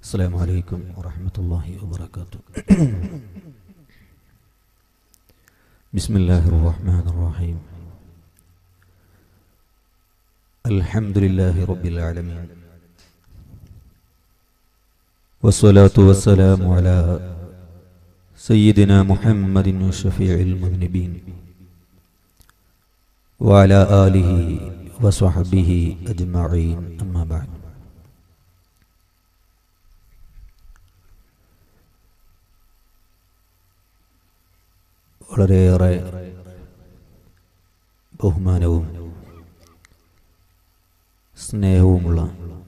السلام عليكم ورحمة الله وبركاته بسم الله الرحمن الرحيم الحمد لله رب العالمين والصلاة والسلام على سيدنا محمد الشفيع المذنبين وعلى آله وصحبه أجمعين أما بعد വളരെയേറെ ബഹുമാനവും സ്നേഹവുമുള്ള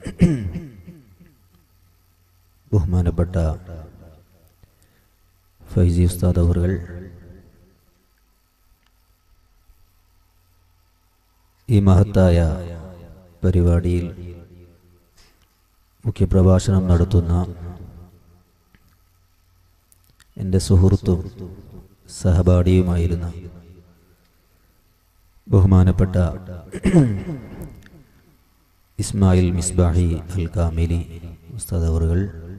ബഹുമാനപ്പെട്ട ഫൈസി ഉസ്താദ് അവറുകൾ ഈ മഹത്തായ പരിപാടിയിൽ മുഖ്യപ്രഭാഷണം നടത്തുന്ന എൻ്റെ സുഹൃത്തും സഹപാഠിയുമായിരുന്ന ബഹുമാനപ്പെട്ട ഇസ്മായിൽ മിസ്ബാഹി അൽ കാമിലി ഉസ്താദ് അവറുകൾ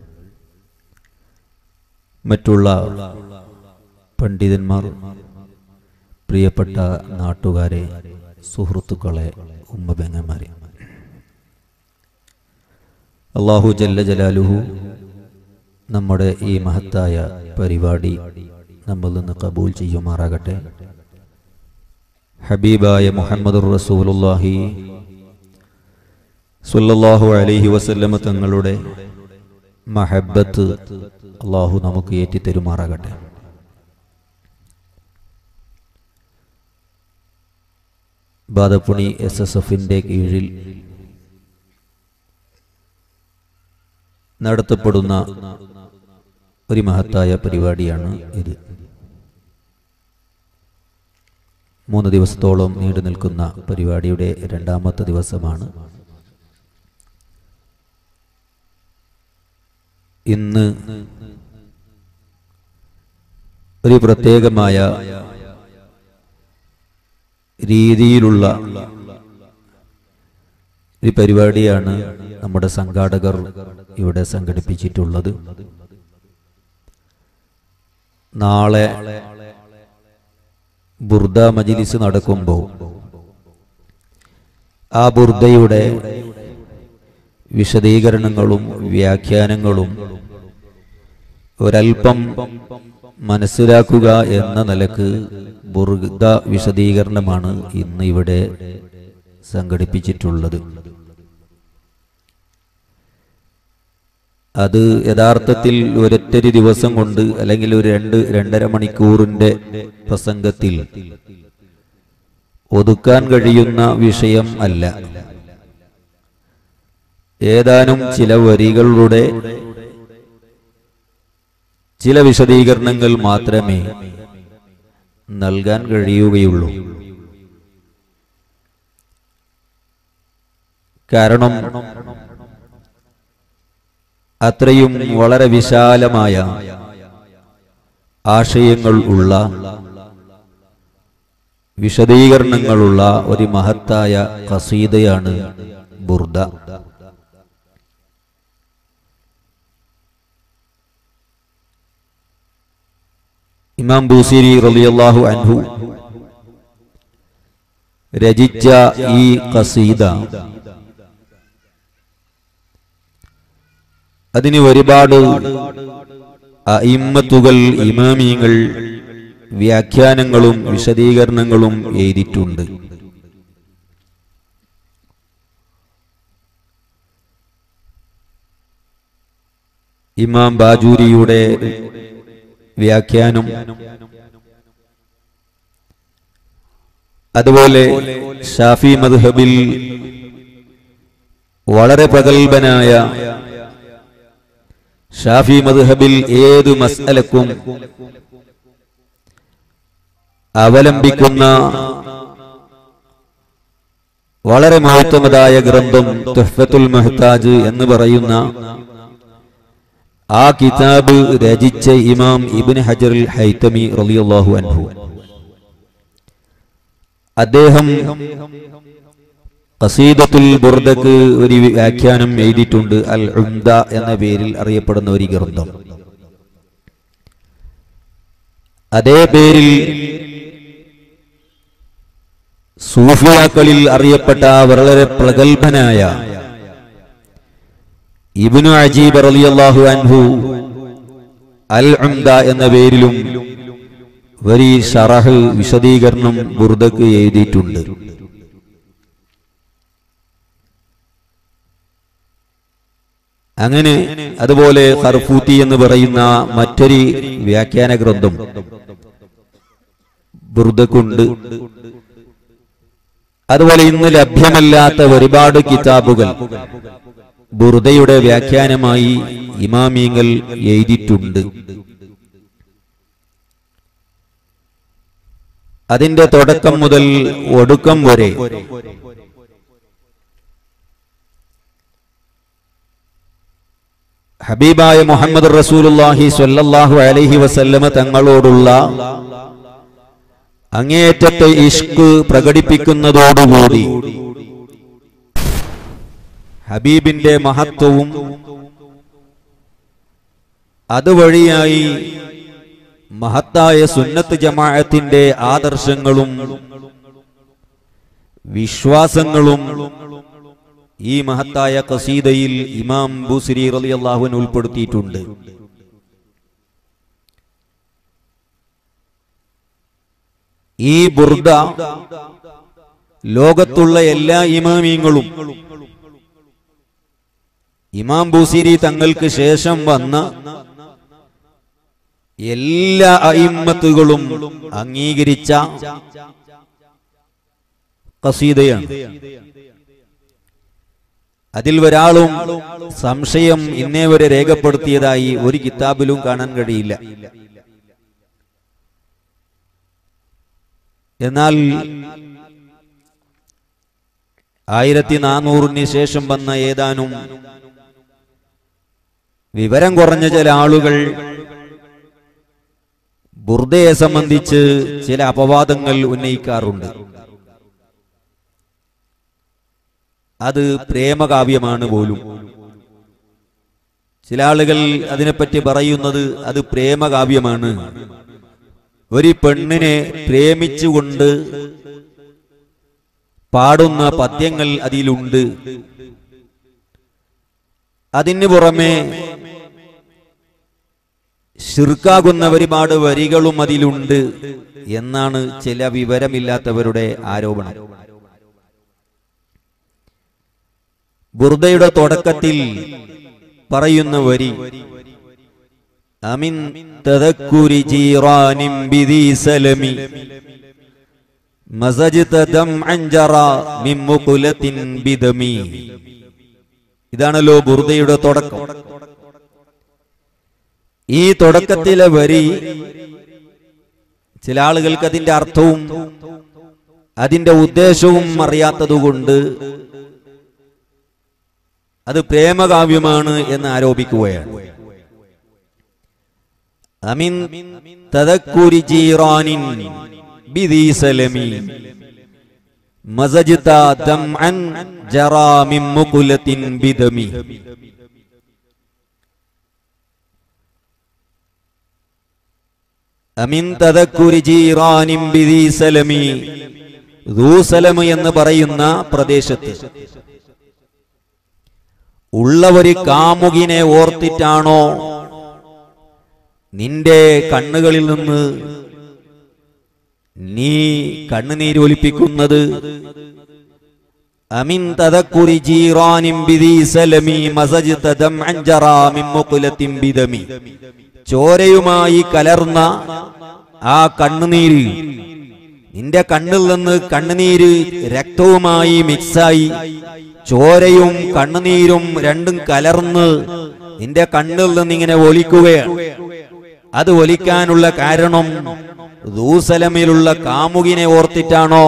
മറ്റുള്ള പണ്ഡിതന്മാർ പ്രിയപ്പെട്ട നാട്ടുകാരെ സുഹൃത്തുക്കളെ ഉമ്മബെങ്ങന്മാരെ അള്ളാഹു ജല്ല ജലാലുഹു നമ്മുടെ ഈ മഹത്തായ പരിപാടി നമ്മിൽ നിന്ന് കബൂൽ ചെയ്യുമാറാകട്ടെ ഹബീബായ മുഹമ്മദ് റസൂലുല്ലാഹി സുല്ലല്ലാഹു അലൈഹി വസല്ലമ തങ്ങളുടെ മഹബത്ത് അള്ളാഹു നമുക്ക് ഏറ്റിത്തരുമാറാകട്ടെ ബാദപ്പുണി എസ് എസ് എഫിൻ്റെ കീഴിൽ നടത്തപ്പെടുന്ന ഒരു മഹത്തായ പരിപാടിയാണ് ഇത് മൂന്ന് ദിവസത്തോളം നീണ്ടു നിൽക്കുന്ന പരിപാടിയുടെ രണ്ടാമത്തെ ദിവസമാണ് ഇന്ന് ഒരു പ്രത്യേകമായ രീതിയിലുള്ള ഒരു പരിപാടിയാണ് നമ്മുടെ സംഘാടകർ ഇവിടെ സംഘടിപ്പിച്ചിട്ടുള്ളത് നാളെ ബുർദ മജിലിസ് നടക്കുമ്പോൾ ആ ബുർദയുടെ വിശദീകരണങ്ങളും വ്യാഖ്യാനങ്ങളും ഒരൽപ്പം മനസ്സിലാക്കുക എന്ന നിലക്ക് ബുർദ വിശദീകരണമാണ് ഇന്ന് ഇവിടെ സംഘടിപ്പിച്ചിട്ടുള്ളത് അത് യഥാർത്ഥത്തിൽ ഒരൊറ്റൊരു ദിവസം കൊണ്ട് അല്ലെങ്കിൽ ഒരു രണ്ട് രണ്ടര മണിക്കൂറിന്റെ പ്രസംഗത്തിൽ ഒതുക്കാൻ കഴിയുന്ന വിഷയം അല്ല ഏതാനും ചില വരികളുടെ ചില വിശദീകരണങ്ങൾ മാത്രമേ നൽകാൻ കഴിയുകയുള്ളൂ കാരണം അത്രയും വളരെ വിശാലമായ ആശയങ്ങൾ ഉള്ള വിശദീകരണങ്ങളുള്ള ഒരു മഹത്തായ കസീതയാണ് ബുർദ ഇമാം ബൂസിരി റളിയല്ലാഹു അൻഹു രചിച്ച ഈ കസീദ അതിന് ഒരുപാട് അയിമ്മത്തുകൾ ഇമാമിയങ്ങൾ വ്യാഖ്യാനങ്ങളും വിശദീകരണങ്ങളും എഴുതിയിട്ടുണ്ട് ഇമാം ബാജൂരിയുടെ വ്യാഖ്യാനം അതുപോലെ ഷാഫി മദ്ഹബിൽ വളരെ പ്രഗത്ഭനായ ഷാഫി മദ്ഹബിൽ ഏത് മസ്അലക്കും അവലംബിക്കുന്ന വളരെ മഹത്വമതായ ഗ്രന്ഥം തുഹ്ഫത്തുൽ മെഹ്താജ് എന്ന് പറയുന്ന ആ കിതാബ് രചിച്ച ഇമാം ഇബിൻ ഹജർ ഹൈത്തമി റളിയല്ലാഹു അൻഹു അദ്ദേഹം ഖസീദത്തുൽ ബുർദക്ക് ഒരു വ്യാഖ്യാനം എഴുതിയിട്ടുണ്ട് അൽ ഉംദ എന്ന പേരിൽ അറിയപ്പെടുന്ന ഒരു ഗ്രന്ഥം അതേ പേരിൽ സൂഫിയാക്കളിൽ അറിയപ്പെട്ട വളരെ പ്രഗത്ഭനായ ഇബ്നു അജീബ് റളിയല്ലാഹു അൻഹു അൽ ഉംദ എന്ന പേരിലും ഒരു ഷറഹ് വിശദീകരണം ബുർദക്ക് എഴുതിയിട്ടുണ്ട് അങ്ങനെ അതുപോലെ ഹർഫൂത്തി എന്ന് പറയുന്ന മറ്റൊരു വ്യാഖ്യാന ഗ്രന്ഥം ബുർദക്കുണ്ട് അതുപോലെ ഇന്ന് ലഭ്യമല്ലാത്ത ഒരുപാട് കിതാബുകൾ ബുർദയുടെ വ്യാഖ്യാനമായി ഇമാമീങ്ങൾ എഴുതിയിട്ടുണ്ട് അതിന്റെ തുടക്കം മുതൽ ഒടുക്കം വരെ ഹബീബായ മുഹമ്മദ് റസൂലുള്ളാഹി സ്വല്ലല്ലാഹു അലൈഹി വസല്ലമ തങ്ങളോടുള്ള അങ്ങേയറ്റത്തെ ഇഷ്ക് പ്രകടിപ്പിക്കുന്നതോടുകൂടി ഹബീബിന്റെ മഹത്വവും അതുവഴിയായി മഹത്തായ സുന്നത്ത് ജമാഅത്തിന്റെ ആദർശങ്ങളും വിശ്വാസങ്ങളും ഈ മഹത്തായ കസീദയിൽ ഇമാം ബുസിരി റളിയല്ലാഹുവിന് ഉൾപ്പെടുത്തിയിട്ടുണ്ട് ഈ ബുർദ ലോകത്തുള്ള എല്ലാ ഇമാമിയങ്ങളും ഇമാം ബുസിരി തങ്ങൾക്ക് ശേഷം വന്ന എല്ലാ അയിമ്മത്തുകളും അംഗീകരിച്ച കസീദയാണ് അതിൽ ഒരാളും സംശയം ഇന്നേ വരെ രേഖപ്പെടുത്തിയതായി ഒരു കിതാബിലും കാണാൻ കഴിയില്ല എന്നാൽ ആയിരത്തി നാനൂറിന് ശേഷം വന്ന ഏതാനും വിവരം കുറഞ്ഞ ചില ആളുകൾ ബുർദയെ സംബന്ധിച്ച് ചില അപവാദങ്ങൾ ഉന്നയിക്കാറുണ്ട് അത് പ്രേമകാവ്യമാണ് പോലും ചില ആളുകൾ അതിനെപ്പറ്റി പറയുന്നത് അത് പ്രേമകാവ്യമാണ് ഒരു പെണ്ണിനെ പ്രേമിച്ചുകൊണ്ട് പാടുന്ന പദ്യങ്ങൾ അതിലുണ്ട് അതിന് പുറമെ ശിർക്കാകുന്ന ഒരുപാട് വരികളും അതിലുണ്ട് എന്നാണ് ചില വിവരമില്ലാത്തവരുടെ ആരോപണം ബുർദയുടെ തുടക്കത്തിൽ പറയുന്ന വരി അമിൻ തദക്കുരി ജീറാനിം ബിദി സലമി മസജ്ത ദംഅൻ ജറാ മിൻ മുഖ്ലത്തിൻ ബിദമി ഇതാണല്ലോ ബുർദയുടെ തുടക്കം ഈ തുടക്കത്തിലെ വരി ചില ആളുകൾക്ക് അതിന്റെ അർത്ഥവും അതിന്റെ ഉദ്ദേശവും അറിയാത്തതുകൊണ്ട് അത് പ്രേമകാവ്യമാണ് എന്ന് ആരോപിക്കുകയാണ് അമിൻ തദക്കുരി ജീറാനിൻ ബിദി സലമി മസജ്ത ദംഅൻ ജറാ മിൻ മുഖ്ലത്തിൻ ബിദമി അമിൻ തദക്കുരി ജീറാനിൻ ബിദി സലമി ദൂസലം എന്ന് പറയുന്ന പ്രദേശത്ത് ഉള്ള ഒരു കാമുകിനെ ഓർത്തിട്ടാണോ നിന്റെ കണ്ണുകളിൽ നിന്ന് നീ കണ്ണുനീര് ഒലിപ്പിക്കുന്നത് അമിൻ തദക്കുരി ജീറാനിം ബിദി സലമി മസജ്ത ദംഅൻ ജറാ മിൻ മുഖ്ലത്തിൻ ബിദമി ചോരയുമായി കലർന്ന ആ കണ്ണുനീര് നിന്റെ കണ്ണിൽ നിന്ന് കണ്ണുനീര് രക്തവുമായി മിക്സായി ചോരയും കണ്ണുനീരും രണ്ടും കലർന്ന് നിന്റെ കണ്ണിൽ നിന്ന് ഇങ്ങനെ ഒലിക്കുകയാണ് അത് ഒലിക്കാനുള്ള കാരണം ദൂസലമിലുള്ള കാമുകിനെ ഓർത്തിട്ടാണോ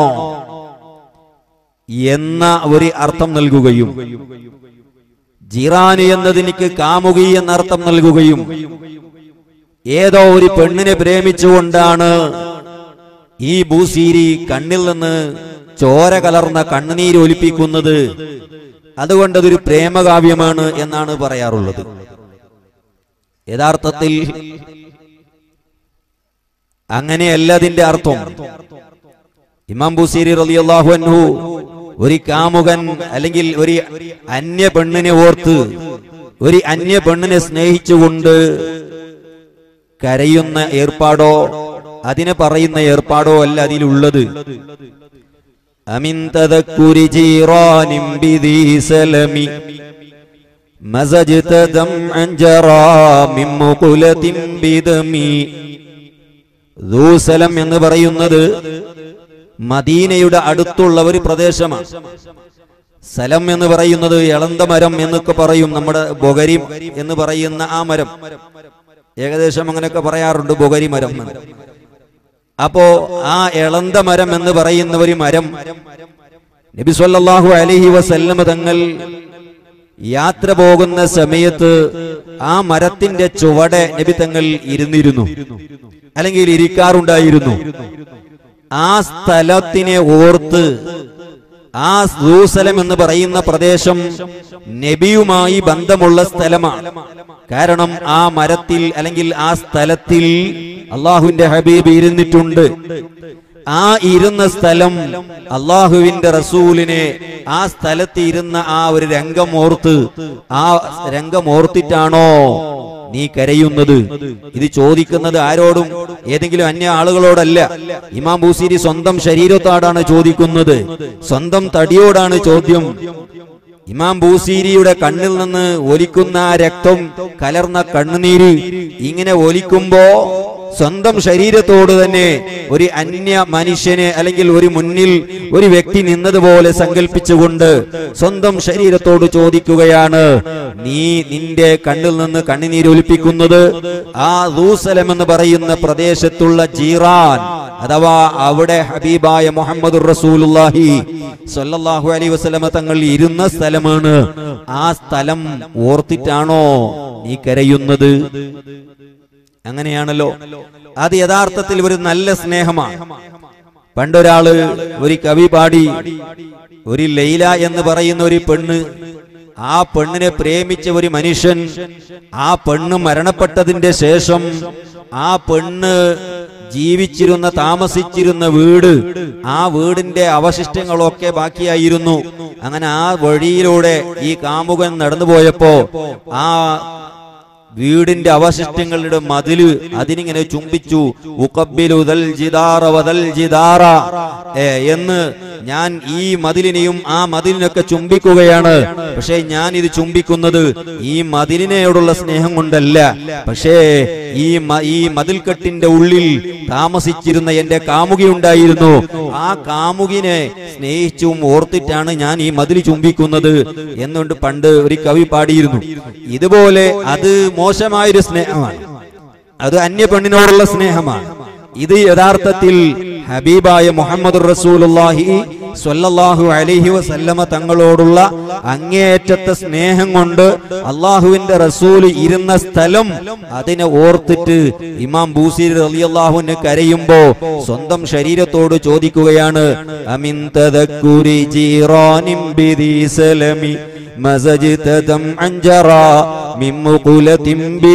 എന്ന ഒരു അർത്ഥം നൽകുകയും ജിറാന് എന്നതിനിക്ക് കാമുകി എന്ന അർത്ഥം നൽകുകയും ഏതോ ഒരു പെണ്ണിനെ പ്രേമിച്ചുകൊണ്ടാണ് ഈ ഭൂസീരി കണ്ണിൽ നിന്ന് ചോര കലർന്ന കണ്ണുനീര് ഒലിപ്പിക്കുന്നത് അതുകൊണ്ട് അതൊരു പ്രേമകാവ്യമാണ് എന്നാണ് പറയാറുള്ളത് യഥാർത്ഥത്തിൽ അങ്ങനെയല്ല അതിന്റെ അർത്ഥം ഇമാം ബുസീരി റളിയല്ലാഹു അൻഹു ഒരു കാമുകൻ അല്ലെങ്കിൽ ഒരു അന്യ പെണ്ണിനെ ഓർത്ത് ഒരു അന്യ പെണ്ണിനെ സ്നേഹിച്ചുകൊണ്ട് കരയുന്ന ഏർപ്പാടോ അതിനെ പറയുന്ന ഏർപ്പാടോ അല്ല അതിലുള്ളത് അമിൻ തദക്കുരി ജീറാനിം ബിദീ സലമി മസജ്ത ദംഅൻ ജറാ മിൻ മുഖുലത്തിൻ ബിദമി ദൂസലം എന്ന് പറയുന്നത് മദീനയുടെ അടുത്തുള്ള ഒരു പ്രദേശമാണ് സലം എന്ന് പറയുന്നത് എളന്ത മരം എന്നൊക്കെ പറയും നമ്മുടെ ബൊഗരി എന്ന് പറയുന്ന ആ മരം ഏകദേശം അങ്ങനെയൊക്കെ പറയാറുണ്ട് ബൊഗരി മരം എന്ന്. അപ്പോ ആ എളന്ത മരം എന്ന് പറയുന്ന ഒരു മരം നബി സല്ലല്ലാഹു അലൈഹി വസല്ലമ തങ്ങൾ യാത്ര പോകുന്ന സമയത്ത് ആ മരത്തിന്റെ ചുവടെ നബി തങ്ങൾ ഇരുന്നിരുന്നു അല്ലെങ്കിൽ ഇരിക്കാറുണ്ടായിരുന്നു ആ സ്ഥലത്തിനെ ഓർത്ത് ആ സൂസലം എന്ന് പറയുന്ന പ്രദേശം നബിയുമായി ബന്ധമുള്ള സ്ഥലമാണ് കാരണം ആ മരത്തിൽ അല്ലെങ്കിൽ ആ സ്ഥലത്തിൽ അള്ളാഹുവിന്റെ ഹബീബ് ഇരുന്നിട്ടുണ്ട് ആ ഇരുന്ന സ്ഥലം അള്ളാഹുവിന്റെ റസൂലിനെ ആ സ്ഥലത്ത് ഇരുന്ന ആ ഒരു രംഗം ഓർത്ത് ആ രംഗം ഓർത്തിട്ടാണോ നീ കരയുന്നത് ഇത് ചോദിക്കുന്നത് ആരോടും ഏതെങ്കിലും അന്യ ആളുകളോടല്ല ഇമാം ബൂസിരി സ്വന്തം ശരീരത്തോടാണ് ചോദിക്കുന്നത് സ്വന്തം തടിയോടാണ് ചോദ്യം ഇമാം ബൂസീരിയുടെ കണ്ണിൽ നിന്ന് ഒലിക്കുന്ന ആ രക്തം കലർന്ന കണ്ണുനീര് ഇങ്ങനെ ഒലിക്കുമ്പോ സ്വന്തം ശരീരത്തോട് തന്നെ ഒരു അന്യ മനുഷ്യനെ അല്ലെങ്കിൽ ഒരു മുന്നിൽ ഒരു വ്യക്തി നിന്നതുപോലെ സങ്കല്പിച്ചുകൊണ്ട് സ്വന്തം ശരീരത്തോട് ചോദിക്കുകയാണ് നീ നിന്റെ കണ്ണിൽ നിന്ന് കണ്ണുനീര് ഒലിപ്പിക്കുന്നത് ആ ദൂസലം എന്ന് പറയുന്ന പ്രദേശത്തുള്ള ജീറാൻ അഥവാ അവിടെ ഹബീബായ മുഹമ്മദ് റസൂലുള്ളാഹി സ്വല്ലല്ലാഹു അലൈഹി വസല്ലമ തങ്ങൾ ഇരുന്ന സ്ഥലമാണ് ആ സ്ഥലം ഓർത്തിട്ടാണോ നീ കരയുന്നത് അങ്ങനെയാണല്ലോ അത് യഥാർത്ഥത്തിൽ ഒരു നല്ല സ്നേഹമാണ് പണ്ടൊരാള് ഒരു കവി പാടി ഒരു ലൈല എന്ന് പറയുന്ന ഒരു പെണ്ണ് ആ പെണ്ണിനെ പ്രേമിച്ച ഒരു മനുഷ്യൻ ആ പെണ്ണ് മരണപ്പെട്ടതിന്റെ ശേഷം ആ പെണ്ണ് ജീവിച്ചിരുന്ന താമസിച്ചിരുന്ന വീട് ആ വീടിന്റെ അവശിഷ്ടങ്ങളൊക്കെ ബാക്കിയായിരുന്നു അങ്ങനെ ആ വഴിയിലൂടെ ഈ കാമുകൻ നടന്നുപോയപ്പോ ആ വീടിന്റെ അവശിഷ്ടങ്ങളുടെ മതില് അതിനിങ്ങനെ ചുംബിച്ചു ഉഖബ്ബിലു ദൽ ജിദാറ വദൽ ജിദാറ ഏ, എന്ന് ഞാൻ ഈ മതിലിനെയും ആ മതിലിനൊക്കെ ചുംബിക്കുകയാണ് പക്ഷേ ഞാൻ ഇത് ചുംബിക്കുന്നത് ഈ മതിലിനോടുള്ള സ്നേഹം കൊണ്ടല്ല പക്ഷേ ഈ മ- ഈ മതിൽക്കെട്ടിന്റെ ഉള്ളിൽ താമസിച്ചിരുന്ന എന്റെ കാമുകിയുണ്ടായിരുന്നു ആ കാമുകിനെ സ്നേഹിച്ചും ഓർത്തിട്ടാണ് ഞാൻ ഈ മതിൽ ചുംബിക്കുന്നത് എന്നുകൊണ്ട് പണ്ട് ഒരു കവി പാടിയിരുന്നു ഇതുപോലെ അത് മോശമായൊരു സ്നേഹമാണ് അത് അന്യ പെണ്ണിനോടുള്ള സ്നേഹമാണ് ഇത് യഥാർത്ഥത്തിൽ ഹബീബായ മുഹമ്മദ് റസൂലുള്ളാഹി സ്വല്ലല്ലാഹു അലൈഹി വസല്ലമ തങ്ങളോടുള്ള അങ്ങേയറ്റത്തെ സ്നേഹം കൊണ്ട് അള്ളാഹുവിന്റെ റസൂൽ ഇരുന്ന സ്ഥലം അതിനെ ഓർത്തിട്ട് ഇമാം ബൂസിർ റളിയല്ലാഹുവിന് കരയുമ്പോ സ്വന്തം ശരീരത്തോട് ചോദിക്കുകയാണ് അമിൻ തദക്കുരി ജീറാനിം ബിദി സലമി مزجت دمعا جرى من مقولة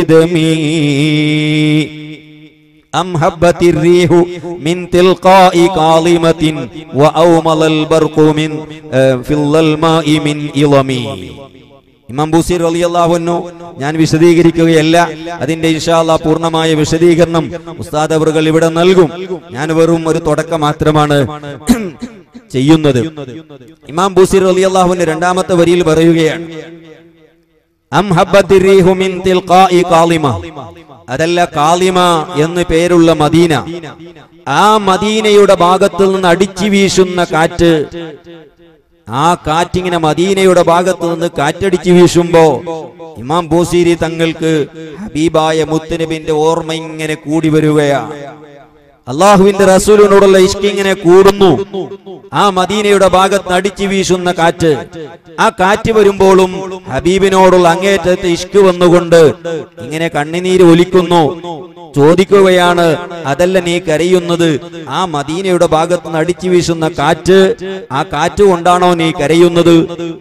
بدمي أم هبت الريح من تلقاء كاظمة وأومل البرق من آه، في الظلماء من إظمي ഇമാം ബൂസീർ അലിയല്ലാഹുന്നു ഞാൻ വിശദീകരിക്കുകയല്ല അതിന്റെ ഇൻഷാല്ല പൂർണ്ണമായ വിശദീകരണം ഉസ്താദ് അവറുകൾ ഇവിടെ നൽകും ഞാൻ വെറും ഒരു തുടക്കം മാത്രമാണ് ചെയ്യുന്നത് ഇമാം ബൂസീർ അലിയല്ലാഹുവിന്റെ രണ്ടാമത്തെ വരിയിൽ പറയുകയാണ് അം ഹബ്ബത്തി റീഹു മിൻ തിൽഖാഇ കാളിമ അതല്ല കാളിമ എന്ന് പേരുള്ള മദീന ആ മദീനയുടെ ഭാഗത്തു നിന്ന് അടിച്ചു വീശുന്ന കാറ്റ് ആ കാറ്റിങ്ങനെ മദീനയുടെ ഭാഗത്തു നിന്ന് കാറ്റടിച്ചു വീശുമ്പോ ഇമാം ബോസീരി തങ്ങൾക്ക് ഹബീബായ മുത്തുനബിന്റെ ഓർമ്മ ഇങ്ങനെ കൂടി വരികയാണ് അള്ളാഹുവിന്റെ റസൂലിനോടുള്ള ഇഷ്ക് ഇങ്ങനെ കൂടുന്നു ആ മദീനയുടെ ഭാഗത്ത് അടിച്ചു വീശുന്ന കാറ്റ് ആ കാറ്റ് വരുമ്പോഴും ഹബീബിനോടുള്ള അങ്ങേറ്റത്തെ ഇഷ്ക് വന്നുകൊണ്ട് ഇങ്ങനെ കണ്ണിനീര് ഒലിക്കുന്നു ചോദിക്കുകയാണ് അതല്ല നീ കരയുന്നത് ആ മദീനയുടെ ഭാഗത്ത് നിന്ന് അടിച്ചു വീശുന്ന കാറ്റ് ആ കാറ്റ് കൊണ്ടാണോ നീ കരയുന്നത്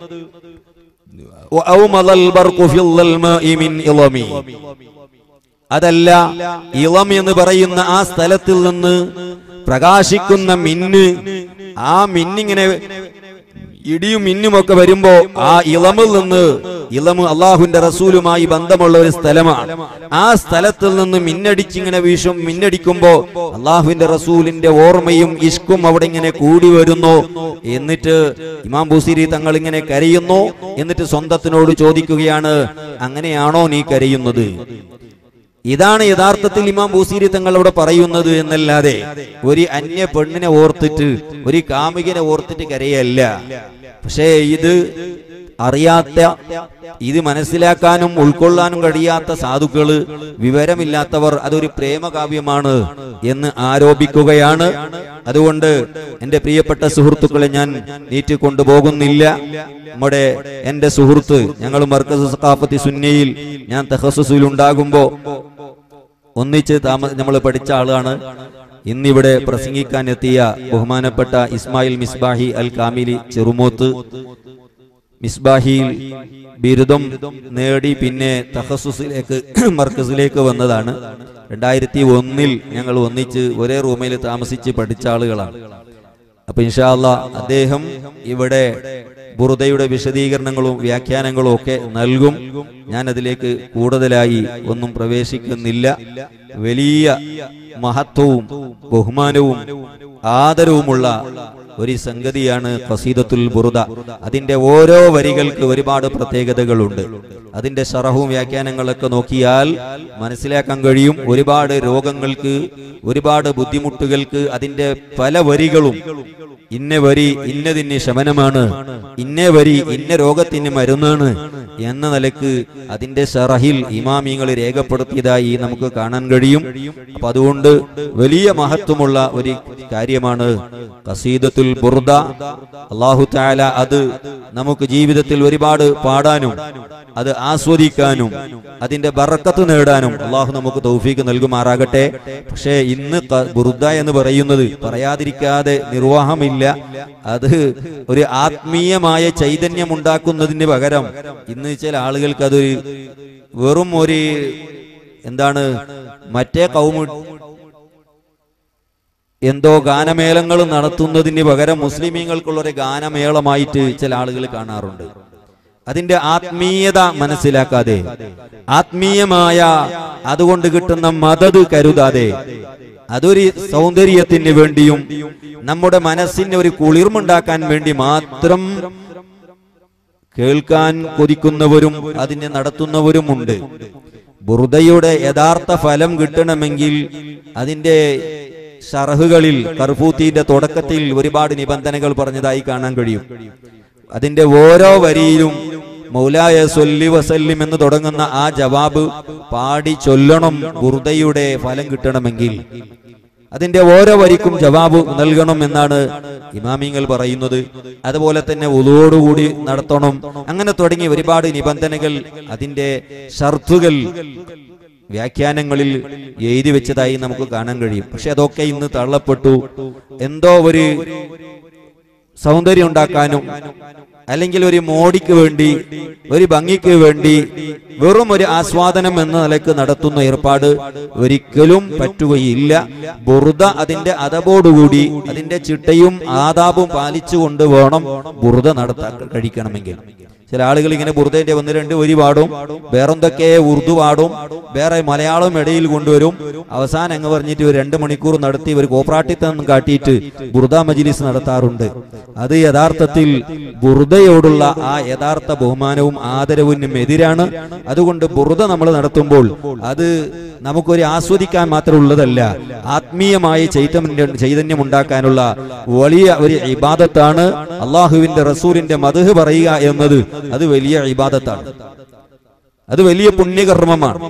وأومض البرق في الظلماء من إظمي അതല്ല ഇളം എന്ന് പറയുന്ന ആ സ്ഥലത്തിൽ നിന്ന് പ്രകാശിക്കുന്ന മിന്ന് ആ മിന്നിങ്ങനെ ഇടിയും മിന്നുമൊക്കെ വരുമ്പോ ആ ഇളമിൽ നിന്ന് ഇളമ് അള്ളാഹുവിന്റെ റസൂലുമായി ബന്ധമുള്ള ഒരു സ്ഥലമാണ് ആ സ്ഥലത്തിൽ നിന്ന് മിന്നടിച്ചിങ്ങനെ വീശും മിന്നടിക്കുമ്പോ അള്ളാഹുവിന്റെ റസൂലിന്റെ ഓർമ്മയും ഇഷ്കും അവിടെ ഇങ്ങനെ കൂടി വരുന്നു എന്നിട്ട് ഇമാം ബുസിരി തങ്ങൾ ഇങ്ങനെ കരയുന്നു എന്നിട്ട് സ്വന്തത്തിനോട് ചോദിക്കുകയാണ് അങ്ങനെയാണോ നീ കരയുന്നത് ഇതാണ് യഥാർത്ഥത്തിൽ ഇമാം ബൂസീരി തങ്ങൾ അവിടെ പറയുന്നത് എന്നല്ലാതെ ഒരു അന്യ പെണ്ണിനെ ഓർത്തിട്ട് ഒരു കാമുകിനെ ഓർത്തിട്ട് കരയല്ല പക്ഷേ ഇത് അറിയാത്ത ഇത് മനസ്സിലാക്കാനും ഉൾക്കൊള്ളാനും കഴിയാത്ത സാധുക്കള് വിവരമില്ലാത്തവർ അതൊരു പ്രേമകാവ്യമാണ് എന്ന് ആരോപിക്കുകയാണ് അതുകൊണ്ട് എന്റെ പ്രിയപ്പെട്ട സുഹൃത്തുക്കളെ ഞാൻ നീട്ടി കൊണ്ടുപോകുന്നില്ല നമ്മുടെ എന്റെ സുഹൃത്ത് ഞങ്ങൾ മർക്കസ് സഖാഫത്തി സുന്നയിൽ ഞാൻ തഹസുസിൽ ഉണ്ടാകുമ്പോ ഒന്നിച്ച് താമ നമ്മൾ പഠിച്ച ആളാണ് ഇന്നിവിടെ പ്രസംഗിക്കാൻ എത്തിയ ബഹുമാനപ്പെട്ട ഇസ്മായിൽ മിസ്ബാഹി അൽ കാമിലി ചെറുമൂത്ത് മിസ്ബാഹിയിൽ ബിരുദം നേടി പിന്നെ തഹസുസിലേക്ക് മർക്കസിലേക്ക് വന്നതാണ് രണ്ടായിരത്തി ഒന്നിൽ ഞങ്ങൾ ഒന്നിച്ച് ഒരേ റൂമിൽ താമസിച്ച് പഠിച്ച ആളുകളാണ് അപ്പൊ ഇൻഷാല്ല അദ്ദേഹം ഇവിടെ ബുറുദയുടെ വിശദീകരണങ്ങളും വ്യാഖ്യാനങ്ങളും ഒക്കെ നൽകും ഞാൻ അതിലേക്ക് കൂടുതലായി ഒന്നും പ്രവേശിക്കുന്നില്ല വലിയ മഹത്വവും ബഹുമാനവും ആദരവുമുള്ള ഒരു സംഗതിയാണ് ഖസീദത്തുൽ ബുറുദ അതിന്റെ ഓരോ വരികൾക്ക് ഒരുപാട് പ്രത്യേകതകളുണ്ട് അതിന്റെ ഷറഹും വ്യാഖ്യാനങ്ങളൊക്കെ നോക്കിയാൽ മനസ്സിലാക്കാൻ കഴിയും ഒരുപാട് രോഗങ്ങൾക്ക് ഒരുപാട് ബുദ്ധിമുട്ടുകൾക്ക് അതിന്റെ പല വരികളും ഇന്ന വരി ഇന്നതിന് ശമനമാണ് ഇന്ന വരി ഇന്ന രോഗത്തിന് മരുന്നാണ് എന്ന നിലക്ക് അതിന്റെ ഷറഹിൽ ഇമാമിങ്ങൾ രേഖപ്പെടുത്തിയതായി നമുക്ക് കാണാൻ കഴിയും അപ്പൊ അതുകൊണ്ട് വലിയ മഹത്വമുള്ള ഒരു കാര്യമാണ് കസീദത്തുൽ ബുർദ അള്ളാഹു താല അത് നമുക്ക് ജീവിതത്തിൽ ഒരുപാട് പാടാനും അത് ആസ്വദിക്കാനും അതിന്റെ ബറക്കത്ത് നേടാനും അള്ളാഹു നമുക്ക് തൗഫീക്ക് നൽകുമാറാകട്ടെ പക്ഷേ ഇന്ന് ക- ബുർദ എന്ന് പറയുന്നത് പറയാതിരിക്കാതെ നിർവാഹമില്ല അത് ഒരു ആത്മീയമായ ചൈതന്യം ഉണ്ടാക്കുന്നതിന് പകരം ഇന്ന് ചില ആളുകൾക്ക് അതൊരു വെറും ഒരു എന്താണ് മറ്റേ കൗമു എന്തോ ഗാനമേളങ്ങൾ നടത്തുന്നതിന് പകരം മുസ്ലിമീങ്ങൾക്കുള്ള ഒരു ഗാനമേളമായിട്ട് ചില ആളുകൾ കാണാറുണ്ട് അതിന്റെ ആത്മീയത മനസ്സിലാക്കാതെ ആത്മീയമായ അതുകൊണ്ട് കിട്ടുന്ന മദത് കരുതാതെ അതൊരു സൗന്ദര്യത്തിന് വേണ്ടിയും നമ്മുടെ മനസ്സിന് ഒരു കുളിർമുണ്ടാക്കാൻ വേണ്ടി മാത്രം കേൾക്കാൻ കൊതിക്കുന്നവരും അതിനെ നടത്തുന്നവരുമുണ്ട് ബുറുദയുടെ യഥാർത്ഥ ഫലം കിട്ടണമെങ്കിൽ അതിന്റെ ഷറഹുകളിൽ കർഫൂത്തിന്റെ തുടക്കത്തിൽ ഒരുപാട് നിബന്ധനകൾ പറഞ്ഞതായി കാണാൻ കഴിയും അതിന്റെ ഓരോ വരിയിലും മൗലായ സൊല്ലി വസല്ലിം എന്ന് തുടങ്ങുന്ന ആ ജവാബ് പാടി ചൊല്ലണം ബുറുദയുടെ ഫലം കിട്ടണമെങ്കിൽ അതിന്റെ ഓരോ വരിക്കും ജവാബ് നൽകണം എന്നാണ് ഇമാമിങ്ങൾ പറയുന്നത് അതുപോലെ തന്നെ ഉതോടുകൂടി നടത്തണം അങ്ങനെ തുടങ്ങി ഒരുപാട് നിബന്ധനകൾ അതിന്റെ ഷർത്തുകൾ വ്യാഖ്യാനങ്ങളിൽ എഴുതി വെച്ചതായി നമുക്ക് കാണാൻ കഴിയും പക്ഷെ അതൊക്കെ ഇന്ന് തള്ളപ്പെട്ടു എന്തോ ഒരു സൗന്ദര്യം ഉണ്ടാക്കാനും അല്ലെങ്കിൽ ഒരു മോടിക്ക് വേണ്ടി ഒരു ഭംഗിക്ക് വേണ്ടി വെറും ഒരു ആസ്വാദനം എന്ന നിലക്ക് നടത്തുന്ന ഏർപ്പാട് ഒരിക്കലും പറ്റുകയില്ല ബുറുദ അതിന്റെ അതപോടുകൂടി അതിന്റെ ചിട്ടയും ആദാബും പാലിച്ചുകൊണ്ട് വേണം ബുറുദ നടത്താൻ കഴിക്കണമെങ്കിൽ ചില ആളുകൾ ഇങ്ങനെ ബുറുദന്റെ ഒന്ന് രണ്ട് വരി പാടും വേറെന്തൊക്കെ ഉറുദു പാടും വേറെ മലയാളം ഇടയിൽ കൊണ്ടുവരും അവസാനം അങ്ങ് പറഞ്ഞിട്ട് ഒരു രണ്ട് മണിക്കൂർ നടത്തി ഒരു കോപ്രാട്ടിത്തം കാട്ടിയിട്ട് ബുറുദ മജിലിസ് നടത്താറുണ്ട് അത് യഥാർത്ഥത്തിൽ ബുറുദയോടുള്ള ആ യഥാർത്ഥ ബഹുമാനവും ആദരവിനും എതിരാണ് അതുകൊണ്ട് ബുറുദ നമ്മൾ നടത്തുമ്പോൾ അത് നമുക്കൊരു ആസ്വദിക്കാൻ മാത്രമുള്ളതല്ല ആത്മീയമായ ചൈതന്യം ചൈതന്യം ഉണ്ടാക്കാനുള്ള വലിയ ഒരു ഇബാദത്താണ് അള്ളാഹുവിന്റെ റസൂലിന്റെ മധു പറയുക എന്നത് അത് വലിയ ഇബാദത്താണ് അത് വലിയ പുണ്യകർമ്മമാണ്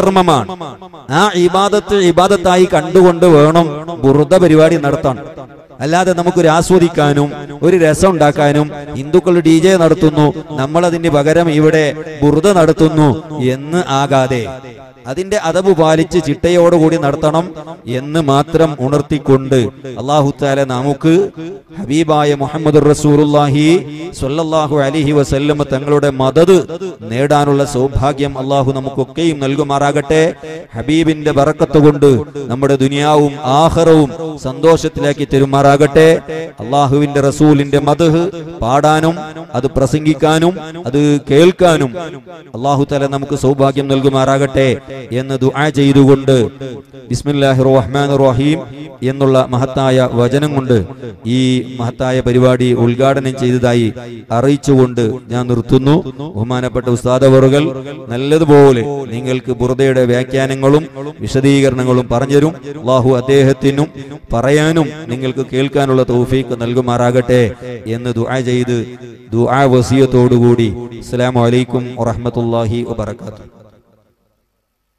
സൽക്കർമ്മമാണ് ആ ഇബാദത്ത് ഇബാദത്തായി കണ്ടുകൊണ്ട് വേണം ബുറുദ പരിപാടി നടത്താൻ അല്ലാതെ നമുക്കൊരു ആസ്വദിക്കാനും ഒരു രസം ഉണ്ടാക്കാനും ഹിന്ദുക്കൾ ഡി ജെ നടത്തുന്നു നമ്മൾ അതിന് പകരം ഇവിടെ ബുറുദ നടത്തുന്നു എന്ന് ആകാതെ അതിന്റെ അതവ് പാലിച്ച് ചിട്ടയോടുകൂടി നടത്തണം എന്ന് മാത്രം ഉണർത്തിക്കൊണ്ട് അള്ളാഹു താല നമുക്ക് ഹബീബായ മുഹമ്മദ് റസൂറുല്ലാഹി സ്വല്ലല്ലാഹു അലിഹി വസല്ലം തങ്ങളുടെ മദത് നേടാനുള്ള സൗഭാഗ്യം അള്ളാഹു നമുക്കൊക്കെയും നൽകുമാറാകട്ടെ ഹബീബിന്റെ ബറക്കത്ത് കൊണ്ട് നമ്മുടെ ദുനിയാവും ആഹറവും സന്തോഷത്തിലാക്കി തരുമാറാകട്ടെ അള്ളാഹുവിന്റെ റസൂലിന്റെ മദഹ് പാടാനും അത് പ്രസംഗിക്കാനും അത് കേൾക്കാനും അള്ളാഹു തല നമുക്ക് സൗഭാഗ്യം നൽകുമാറാകട്ടെ എന്ന് ദുആ ചെയ്തുകൊണ്ട് ബിസ്മില്ലാഹി റഹ്മാൻ റഹീം എന്നുള്ള മഹത്തായ വചനം കൊണ്ട് ഈ മഹത്തായ പരിപാടി ഉദ്ഘാടനം ചെയ്തതായി അറിയിച്ചുകൊണ്ട് ഞാൻ നിർത്തുന്നു ബഹുമാനപ്പെട്ട ഉസ്താദവറുകൾ നല്ലതുപോലെ നിങ്ങൾക്ക് ബുറുദയുടെ വ്യാഖ്യാനങ്ങളും വിശദീകരണങ്ങളും പറഞ്ഞുതരും അള്ളാഹു അദ്ദേഹത്തിനും പറയാനും നിങ്ങൾക്ക് കേൾക്കാനുള്ള തൗഫീക്ക് നൽകുമാറാകട്ടെ എന്ന് ദുആ ചെയ്ത് ദുആ വസിയത്തോടുകൂടി അസ്സലാമു അലൈക്കും വറഹ്മത്തുള്ളാഹി വബറകാതുഹു